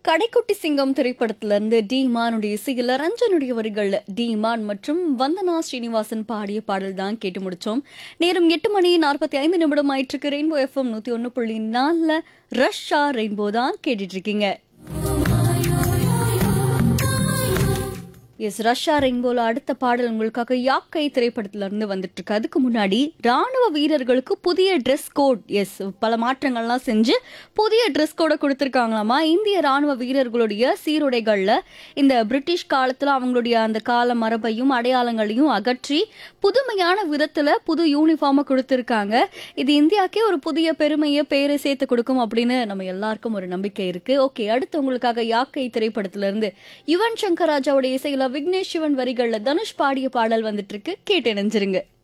கடைக்குட்டி சிங்கம் திரைப்படத்துல இருந்து டி மானுடைய இசையில ரஞ்சனுடைய வரிகள்ல டி மான் மற்றும் வந்தனா ஸ்ரீனிவாசன் பாடிய பாடல் தான் கேட்டு முடிச்சோம் நேரம் எட்டு மணி நாற்பத்தி ஐந்து நிமிடம் ஆயிட்டு இருக்கு ரெயின்போ எஃப்எம் நூத்தி ஒன்னு புள்ளி நாலுல ரஷ்ஷா ரெயின்போ தான் கேட்டுட்டு இருக்கீங்க எஸ் ரஷ்யா ரெயின்போல அடுத்த பாடல் உங்களுக்காக யாக்கை திரைப்படத்துல இருந்து வந்துட்டு இருக்கு அதுக்கு முன்னாடி ராணுவ வீரர்களுக்கு புதிய ட்ரெஸ் கோட் எஸ் பல மாற்றங்கள்லாம் செஞ்சு புதிய ட்ரெஸ் கோடை கொடுத்துருக்காங்களாமா இந்திய ராணுவ வீரர்களுடைய சீருடைகள்ல இந்த பிரிட்டிஷ் காலத்துல அவங்களுடைய அந்த கால மரபையும் அடையாளங்களையும் அகற்றி புதுமையான விதத்துல புது யூனிஃபார்மை கொடுத்துருக்காங்க இது இந்தியாக்கே ஒரு புதிய பெருமையை பேரை சேர்த்து கொடுக்கும் அப்படின்னு நம்ம எல்லாருக்கும் ஒரு நம்பிக்கை இருக்கு ஓகே அடுத்து உங்களுக்காக யாக்கை திரைப்படத்துல இருந்து யுவன் சங்கர் ராஜாவுடைய இசையில விக்னேஷ் சிவன் வரிகள்ல தனுஷ் பாடிய பாடல் வந்துட்டு இருக்கு கேட்டு இணைஞ்சிருங்க